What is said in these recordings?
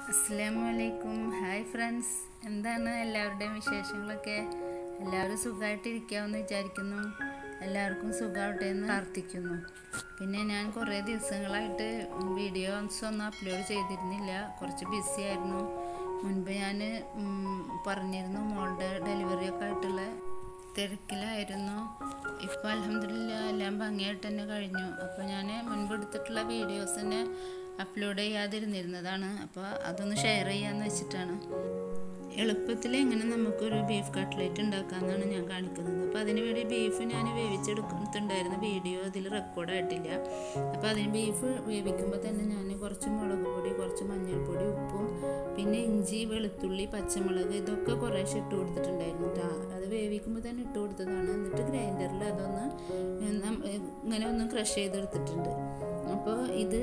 അസ്സാം വലൈക്കും hi friends എന്താണ് എല്ലാവരുടെയും വിശേഷങ്ങളൊക്കെ എല്ലാവരും സുഖമായിട്ടിരിക്കാമെന്ന് വിചാരിക്കുന്നു എല്ലാവർക്കും സുഖമാവട്ടെ എന്ന് പ്രാർത്ഥിക്കുന്നു പിന്നെ ഞാൻ കുറേ ദിവസങ്ങളായിട്ട് വീഡിയോസ് ഒന്നും അപ്ലോഡ് ചെയ്തിരുന്നില്ല കുറച്ച് ബിസി ആയിരുന്നു മുൻപ് ഞാൻ പറഞ്ഞിരുന്നു മോളുടെ ഡെലിവറി ഒക്കെ ആയിട്ടുള്ള തിരക്കിലായിരുന്നു ഇപ്പോൾ അലഹമില്ല എല്ലാം ഭംഗിയായിട്ട് തന്നെ കഴിഞ്ഞു അപ്പോൾ ഞാൻ മുൻപ് എടുത്തിട്ടുള്ള വീഡിയോസ് തന്നെ അപ്ലോഡ് ചെയ്യാതിരുന്നിരുന്നതാണ് അപ്പോൾ അതൊന്ന് ഷെയർ ചെയ്യാമെന്ന് വെച്ചിട്ടാണ് എളുപ്പത്തിൽ എങ്ങനെ നമുക്കൊരു ബീഫ് കട്ട്ലേറ്റ് ഉണ്ടാക്കാമെന്നാണ് ഞാൻ കാണിക്കുന്നത് അപ്പോൾ അതിന് വേണ്ടി ബീഫ് ഞാൻ വേവിച്ചെടുക്കുന്നുണ്ടായിരുന്ന വീഡിയോ അതിൽ റെക്കോർഡായിട്ടില്ല അപ്പോൾ അതിന് ബീഫ് വേവിക്കുമ്പോൾ തന്നെ ഞാൻ കുറച്ച് മുളക് പൊടി കുറച്ച് മഞ്ഞൾപ്പൊടി ഉപ്പും പിന്നെ ഇഞ്ചി വെളുത്തുള്ളി പച്ചമുളക് ഇതൊക്കെ കുറേശ്ശെ ഇട്ട് കൊടുത്തിട്ടുണ്ടായിരുന്നു കേട്ടോ അത് വേവിക്കുമ്പോൾ തന്നെ ഇട്ട് കൊടുത്തതാണ് എന്നിട്ട് ഗ്രൈൻഡറിൽ അതൊന്ന് ഇങ്ങനെ ഒന്ന് ക്രഷ് ചെയ്തെടുത്തിട്ടുണ്ട് അപ്പോൾ ഇത്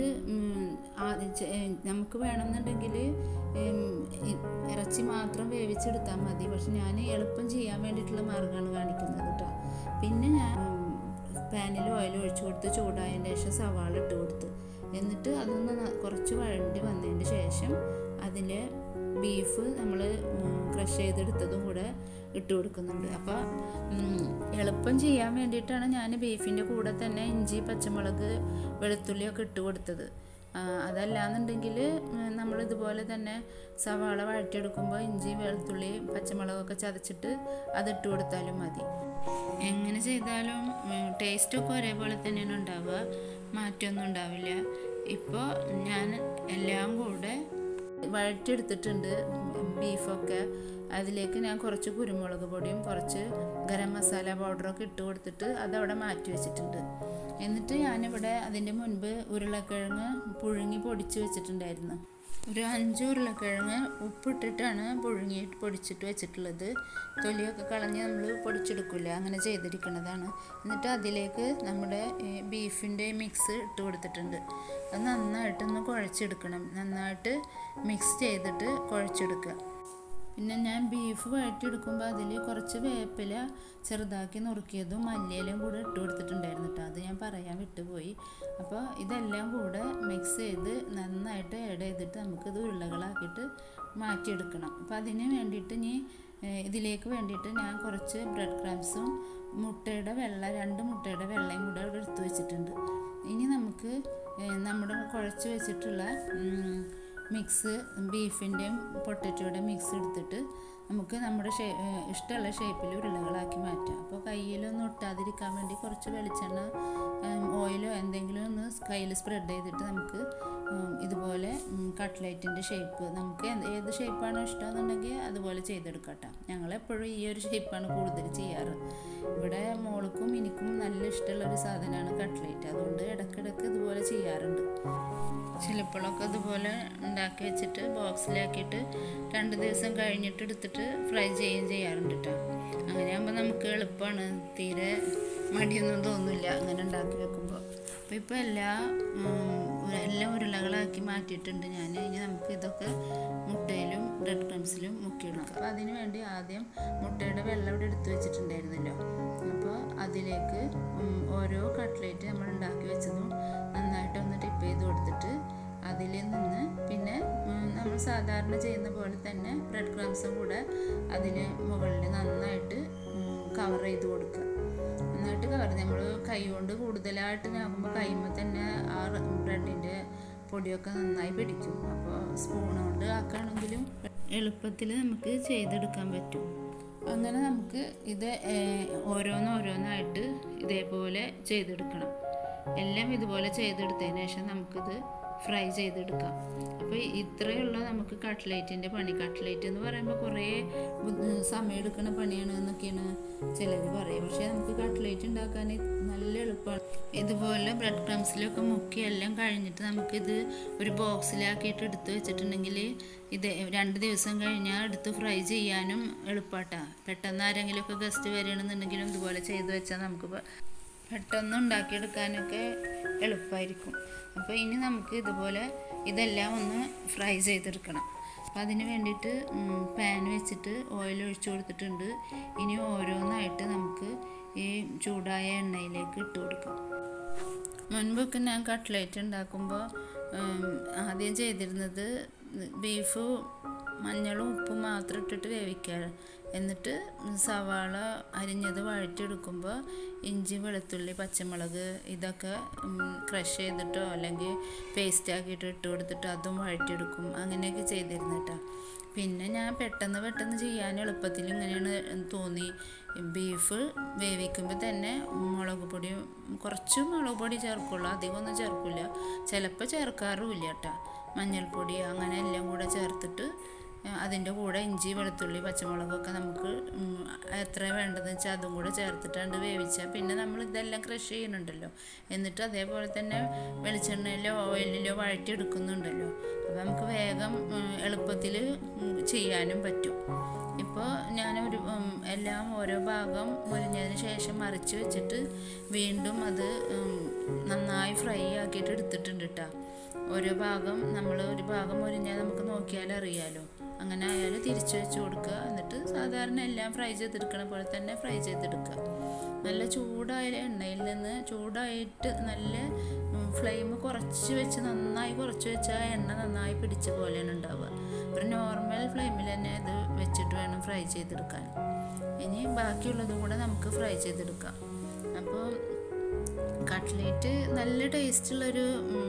നമുക്ക് വേണമെന്നുണ്ടെങ്കിൽ ഇറച്ചി മാത്രം വേവിച്ചെടുത്താൽ മതി പക്ഷെ ഞാൻ എളുപ്പം ചെയ്യാൻ വേണ്ടിയിട്ടുള്ള മാർഗ്ഗമാണ് കാണിക്കുന്നത് കേട്ടോ പിന്നെ ഞാൻ പാനിൽ ഓയിൽ ഒഴിച്ചു കൊടുത്ത് ചൂടായതിന് ശേഷം സവാള ഇട്ട് കൊടുത്ത് എന്നിട്ട് അതൊന്ന് കുറച്ച് വഴണ്ടി വന്നതിന് ശേഷം അതിൽ ബീഫ് നമ്മൾ ക്രഷ് ചെയ്തെടുത്തതും കൂടെ ഇട്ട് കൊടുക്കുന്നുണ്ട് അപ്പോൾ എളുപ്പം ചെയ്യാൻ വേണ്ടിയിട്ടാണ് ഞാൻ ബീഫിൻ്റെ കൂടെ തന്നെ ഇഞ്ചി പച്ചമുളക് വെളുത്തുള്ളിയൊക്കെ ഇട്ട് കൊടുത്തത് അതല്ലാന്നുണ്ടെങ്കിൽ നമ്മൾ ഇതുപോലെ തന്നെ സവാള വഴറ്റിയെടുക്കുമ്പോൾ ഇഞ്ചി വെളുത്തുള്ളി പച്ചമുളകൊക്കെ ചതച്ചിട്ട് അതിട്ട് കൊടുത്താലും മതി എങ്ങനെ ചെയ്താലും ടേസ്റ്റൊക്കെ ഒരേപോലെ തന്നെയാണ് ഉണ്ടാവുക മാറ്റമൊന്നും ഉണ്ടാവില്ല ഇപ്പോൾ ഞാൻ എല്ലാം കൂടെ വഴറ്റിയെടുത്തിട്ടുണ്ട് ബീഫൊക്കെ അതിലേക്ക് ഞാൻ കുറച്ച് കുരുമുളക് പൊടിയും കുറച്ച് ഗരം മസാല പൗഡറൊക്കെ ഇട്ട് കൊടുത്തിട്ട് അതവിടെ മാറ്റി വെച്ചിട്ടുണ്ട് എന്നിട്ട് ഞാനിവിടെ അതിൻ്റെ മുൻപ് ഉരുളക്കിഴങ്ങ് പുഴുങ്ങി പൊടിച്ച് വെച്ചിട്ടുണ്ടായിരുന്നു ഒരു അഞ്ച് ഉരുളക്കിഴങ്ങ് ഉപ്പിട്ടിട്ടാണ് പുഴുങ്ങി പൊടിച്ചിട്ട് വെച്ചിട്ടുള്ളത് തൊലിയൊക്കെ കളഞ്ഞ് നമ്മൾ പൊടിച്ചെടുക്കില്ല അങ്ങനെ ചെയ്തിരിക്കുന്നതാണ് എന്നിട്ട് അതിലേക്ക് നമ്മുടെ ബീഫിൻ്റെ മിക്സ് ഇട്ട് കൊടുത്തിട്ടുണ്ട് അത് നന്നായിട്ടൊന്ന് കുഴച്ചെടുക്കണം നന്നായിട്ട് മിക്സ് ചെയ്തിട്ട് കുഴച്ചെടുക്കുക പിന്നെ ഞാൻ ബീഫ് വഴറ്റിയെടുക്കുമ്പോൾ അതിൽ കുറച്ച് വേപ്പില ചെറുതാക്കി നുറുക്കിയതും മല്ലിയിലും കൂടെ ഇട്ട് കൊടുത്തിട്ടുണ്ടായിരുന്നു കേട്ടോ അത് ഞാൻ പറയാൻ വിട്ടുപോയി അപ്പോൾ ഇതെല്ലാം കൂടെ മിക്സ് ചെയ്ത് നന്നായിട്ട് ആഡ് ചെയ്തിട്ട് നമുക്കിത് ഉരുളകളാക്കിയിട്ട് മാറ്റിയെടുക്കണം അപ്പോൾ അതിന് വേണ്ടിയിട്ട് ഇനി ഇതിലേക്ക് വേണ്ടിയിട്ട് ഞാൻ കുറച്ച് ബ്രെഡ് ക്രംസും മുട്ടയുടെ വെള്ള രണ്ട് മുട്ടയുടെ വെള്ളയും കൂടെ അവിടെ എടുത്തു വെച്ചിട്ടുണ്ട് ഇനി നമുക്ക് നമ്മുടെ കുഴച്ച് വെച്ചിട്ടുള്ള മിക്സ് ബീഫിൻ്റെയും പൊട്ടറ്റോയുടെ മിക്സ് എടുത്തിട്ട് നമുക്ക് നമ്മുടെ ഷേ ഇഷ്ടമുള്ള ഷേപ്പിൽ ഉരുളകളാക്കി മാറ്റാം അപ്പോൾ കയ്യിലൊന്നും ഒട്ടാതിരിക്കാൻ വേണ്ടി കുറച്ച് വെളിച്ചെണ്ണ ഓയിലോ എന്തെങ്കിലും ഒന്ന് കയ്യിൽ സ്പ്രെഡ് ചെയ്തിട്ട് നമുക്ക് ഇതുപോലെ കട്ട്ലൈറ്റിൻ്റെ ഷേപ്പ് നമുക്ക് ഏത് ഷേപ്പാണോ ഇഷ്ടമെന്നുണ്ടെങ്കിൽ അതുപോലെ ചെയ്തെടുക്കട്ടെ ഞങ്ങളെപ്പോഴും ഈ ഒരു ഷേപ്പാണ് കൂടുതൽ ചെയ്യാറ് ഇവിടെ മോൾക്കും എനിക്കും നല്ല ഇഷ്ടമുള്ള ഒരു സാധനമാണ് കട്ട്ലൈറ്റ് അതുകൊണ്ട് ഇടയ്ക്കിടയ്ക്ക് ഇതുപോലെ ചെയ്യാറുണ്ട് ചിലപ്പോഴൊക്കെ ഇതുപോലെ ഉണ്ടാക്കി വെച്ചിട്ട് ബോക്സിലാക്കിയിട്ട് രണ്ട് ദിവസം കഴിഞ്ഞിട്ട് എടുത്തിട്ട് ഫ്രൈ ചെയ്യുകയും ചെയ്യാറുണ്ട് കേട്ടോ അങ്ങനെയാകുമ്പോൾ നമുക്ക് എളുപ്പമാണ് തീരെ മടിയൊന്നും തോന്നില്ല അങ്ങനെ ഉണ്ടാക്കി വെക്കുമ്പോൾ അപ്പോൾ ഇപ്പോൾ എല്ലാ എല്ലാം ഉരുളകളാക്കി മാറ്റിയിട്ടുണ്ട് ഞാൻ ഇനി നമുക്ക് ഇതൊക്കെ മുട്ടയിലും ബ്രെഡ് ക്രംസിലും മുക്കിയെടുക്കാം അപ്പോൾ അതിന് വേണ്ടി ആദ്യം മുട്ടയുടെ വെള്ളം ഇവിടെ എടുത്തു വെച്ചിട്ടുണ്ടായിരുന്നല്ലോ അപ്പോൾ അതിലേക്ക് ഓരോ കട്ട്ലേറ്റ് നമ്മൾ ഉണ്ടാക്കി വെച്ചതും നന്നായിട്ടൊന്ന് ടിപ്പ് ചെയ്ത് കൊടുത്തിട്ട് അതിൽ നിന്ന് പിന്നെ നമ്മൾ സാധാരണ ചെയ്യുന്ന പോലെ തന്നെ ബ്രെഡ് ക്രംസും കൂടെ അതിന് മുകളിൽ നന്നായിട്ട് കവർ ചെയ്ത് കൊടുക്കുക നന്നായിട്ട് കവർ നമ്മൾ കൈ കൊണ്ട് കൂടുതലായിട്ട് ആകുമ്പോൾ കൈമ തന്നെ ആ ബ്രെഡിൻ്റെ പൊടിയൊക്കെ നന്നായി പിടിക്കും അപ്പോൾ സ്പൂൺ കൊണ്ട് ആക്കുകയാണെങ്കിലും എളുപ്പത്തിൽ നമുക്ക് ചെയ്തെടുക്കാൻ പറ്റും അങ്ങനെ നമുക്ക് ഇത് ഓരോന്നോരോന്നായിട്ട് ഇതേപോലെ ചെയ്തെടുക്കണം എല്ലാം ഇതുപോലെ ചെയ്തെടുത്തതിന് ശേഷം നമുക്കിത് ഫ്രൈ ചെയ്തെടുക്കാം അപ്പോൾ ഇത്രയുള്ള നമുക്ക് കട്ട്ലേറ്റിൻ്റെ പണി കട്ട്ലേറ്റ് എന്ന് പറയുമ്പോൾ കുറേ സമയം എടുക്കുന്ന പണിയാണ് എന്നൊക്കെയാണ് ചിലർ പറയുക പക്ഷേ നമുക്ക് കട്ട്ലേറ്റ് ഉണ്ടാക്കാൻ നല്ല എളുപ്പമാണ് ഇതുപോലെ ബ്രെഡ് ക്രംസിലൊക്കെ മുക്കി എല്ലാം കഴിഞ്ഞിട്ട് നമുക്കിത് ഒരു ബോക്സിലാക്കിയിട്ട് എടുത്ത് വെച്ചിട്ടുണ്ടെങ്കിൽ ഇത് രണ്ട് ദിവസം കഴിഞ്ഞാൽ എടുത്ത് ഫ്രൈ ചെയ്യാനും എളുപ്പമാട്ടാ പെട്ടെന്ന് ആരെങ്കിലുമൊക്കെ ഗസ്റ്റ് വരികയാണെന്നുണ്ടെങ്കിലും ഇതുപോലെ ചെയ്ത് വെച്ചാൽ നമുക്ക് പെട്ടെന്ന് ഉണ്ടാക്കിയെടുക്കാനൊക്കെ എളുപ്പമായിരിക്കും അപ്പോൾ ഇനി നമുക്ക് ഇതുപോലെ ഇതെല്ലാം ഒന്ന് ഫ്രൈ ചെയ്തെടുക്കണം അപ്പം അതിന് വേണ്ടിയിട്ട് പാൻ വെച്ചിട്ട് ഓയിൽ ഒഴിച്ചു കൊടുത്തിട്ടുണ്ട് ഇനി ഓരോന്നായിട്ട് നമുക്ക് ഈ ചൂടായ എണ്ണയിലേക്ക് ഇട്ട് കൊടുക്കാം മുൻപൊക്കെ ഞാൻ കട്ട്ലേറ്റ് ഉണ്ടാക്കുമ്പോൾ ആദ്യം ചെയ്തിരുന്നത് ബീഫ് മഞ്ഞളും ഉപ്പും മാത്രം ഇട്ടിട്ട് വേവിക്കുക എന്നിട്ട് സവാള അരിഞ്ഞത് വഴറ്റിയെടുക്കുമ്പോൾ ഇഞ്ചി വെളുത്തുള്ളി പച്ചമുളക് ഇതൊക്കെ ക്രഷ് ചെയ്തിട്ടോ അല്ലെങ്കിൽ പേസ്റ്റ് ആക്കിയിട്ട് ഇട്ട് കൊടുത്തിട്ട് അതും വഴറ്റിയെടുക്കും അങ്ങനെയൊക്കെ ചെയ്തിരുന്നു കേട്ടോ പിന്നെ ഞാൻ പെട്ടെന്ന് പെട്ടെന്ന് ചെയ്യാൻ എളുപ്പത്തിൽ ഇങ്ങനെയാണ് തോന്നി ബീഫ് വേവിക്കുമ്പോൾ തന്നെ മുളക് പൊടി കുറച്ച് മുളക് പൊടി ചേർക്കുള്ളൂ അധികമൊന്നും ചേർക്കില്ല ചിലപ്പോൾ ചേർക്കാറുമില്ല കേട്ടോ മഞ്ഞൾപ്പൊടി അങ്ങനെ എല്ലാം കൂടെ ചേർത്തിട്ട് അതിൻ്റെ കൂടെ ഇഞ്ചി വെളുത്തുള്ളി പച്ചമുളകൊക്കെ നമുക്ക് എത്ര വേണ്ടതെന്ന് വെച്ചാൽ അതും കൂടെ ചേർത്തിട്ടാണ്ട് വേവിച്ചാൽ പിന്നെ നമ്മൾ ഇതെല്ലാം ക്രഷ് ചെയ്യുന്നുണ്ടല്ലോ എന്നിട്ട് അതേപോലെ തന്നെ വെളിച്ചെണ്ണയിലോ ഓയിലിലോ വഴറ്റിയെടുക്കുന്നുണ്ടല്ലോ അപ്പോൾ നമുക്ക് വേഗം എളുപ്പത്തിൽ ചെയ്യാനും പറ്റും ഇപ്പോൾ ഞാനൊരു എല്ലാം ഓരോ ഭാഗം മുരിഞ്ഞതിന് ശേഷം മറിച്ച് വെച്ചിട്ട് വീണ്ടും അത് നന്നായി ഫ്രൈ ആക്കിയിട്ട് എടുത്തിട്ടുണ്ട് കേട്ടോ ഓരോ ഭാഗം നമ്മൾ ഒരു ഭാഗം മുരിഞ്ഞാൽ നമുക്ക് നോക്കിയാൽ അറിയാലോ അങ്ങനെ ആയാൽ തിരിച്ചു വെച്ച് കൊടുക്കുക എന്നിട്ട് സാധാരണ എല്ലാം ഫ്രൈ ചെയ്തെടുക്കണ പോലെ തന്നെ ഫ്രൈ ചെയ്തെടുക്കുക നല്ല ചൂടായ എണ്ണയിൽ നിന്ന് ചൂടായിട്ട് നല്ല ഫ്ലെയിം കുറച്ച് വെച്ച് നന്നായി കുറച്ച് വെച്ചാൽ എണ്ണ നന്നായി പിടിച്ച പോലെയാണ് ഉണ്ടാവുക ഒരു നോർമൽ ഫ്ലെയിമിൽ തന്നെ ഇത് വെച്ചിട്ട് വേണം ഫ്രൈ ചെയ്തെടുക്കാൻ ഇനി ബാക്കിയുള്ളതും കൂടെ നമുക്ക് ഫ്രൈ ചെയ്തെടുക്കാം അപ്പോൾ കട്ട്ലേറ്റ് നല്ല ടേസ്റ്റുള്ളൊരു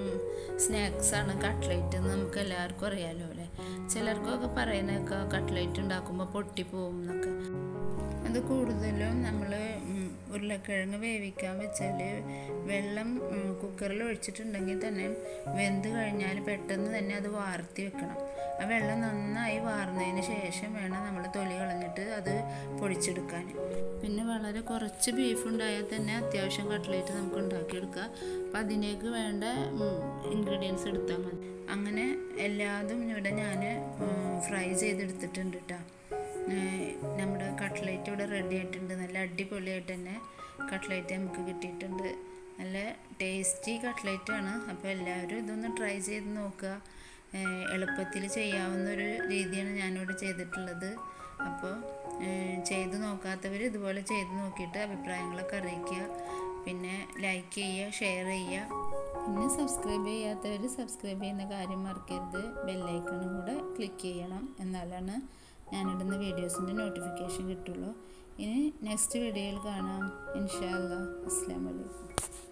സ്നാക്സാണ് കട്ട്ലേറ്റ് എന്ന് നമുക്ക് എല്ലാവർക്കും അറിയാലോ അല്ലേ ചിലർക്കൊക്കെ പറയുന്നതൊക്കെ കട്ട്ലേറ്റ് ഉണ്ടാക്കുമ്പോൾ പൊട്ടിപ്പോവും എന്നൊക്കെ അത് കൂടുതലും നമ്മൾ ഉരുളക്കിഴങ്ങ് വേവിക്കാൻ വെച്ചാൽ വെള്ളം കുക്കറിൽ ഒഴിച്ചിട്ടുണ്ടെങ്കിൽ തന്നെ വെന്ത് കഴിഞ്ഞാൽ പെട്ടെന്ന് തന്നെ അത് വാർത്തി വെക്കണം ആ വെള്ളം നന്നായി വാർന്നതിന് ശേഷം വേണം നമ്മൾ തൊലി കളഞ്ഞിട്ട് അത് പൊടിച്ചെടുക്കാൻ പിന്നെ വളരെ കുറച്ച് ബീഫ് ഉണ്ടായാൽ തന്നെ അത്യാവശ്യം കട്ട്ലേറ്റ് നമുക്ക് ഉണ്ടാക്കിയെടുക്കാം അപ്പം അതിലേക്ക് വേണ്ട ഇൻഗ്രീഡിയൻസ് എടുത്താൽ മതി അങ്ങനെ എല്ലാതും ഇവിടെ ഞാൻ ഫ്രൈ ചെയ്തെടുത്തിട്ടുണ്ട് കേട്ടോ നമ്മുടെ കട്ട്ലേറ്റ് ഇവിടെ റെഡി ആയിട്ടുണ്ട് നല്ല അടിപൊളിയായിട്ട് തന്നെ കട്ട്ലേറ്റ് നമുക്ക് കിട്ടിയിട്ടുണ്ട് നല്ല ടേസ്റ്റി കട്ട്ലേറ്റാണ് അപ്പോൾ എല്ലാവരും ഇതൊന്ന് ട്രൈ ചെയ്ത് നോക്കുക എളുപ്പത്തിൽ ചെയ്യാവുന്ന ഒരു രീതിയാണ് ഞാനിവിടെ ചെയ്തിട്ടുള്ളത് അപ്പോൾ ചെയ്ത് നോക്കാത്തവർ ഇതുപോലെ ചെയ്ത് നോക്കിയിട്ട് അഭിപ്രായങ്ങളൊക്കെ അറിയിക്കുക പിന്നെ ലൈക്ക് ചെയ്യുക ഷെയർ ചെയ്യുക പിന്നെ സബ്സ്ക്രൈബ് ചെയ്യാത്തവർ സബ്സ്ക്രൈബ് ചെയ്യുന്ന കാര്യം മറക്കരുത് ബെല്ലൈക്കണും കൂടെ ക്ലിക്ക് ചെയ്യണം എന്നാലാണ് ഞാനിടുന്ന വീഡിയോസിൻ്റെ നോട്ടിഫിക്കേഷൻ കിട്ടുള്ളൂ ഇനി നെക്സ്റ്റ് വീഡിയോയിൽ കാണാം ഇൻഷാ അല്ലാ അസ്സാം വലൈക്കും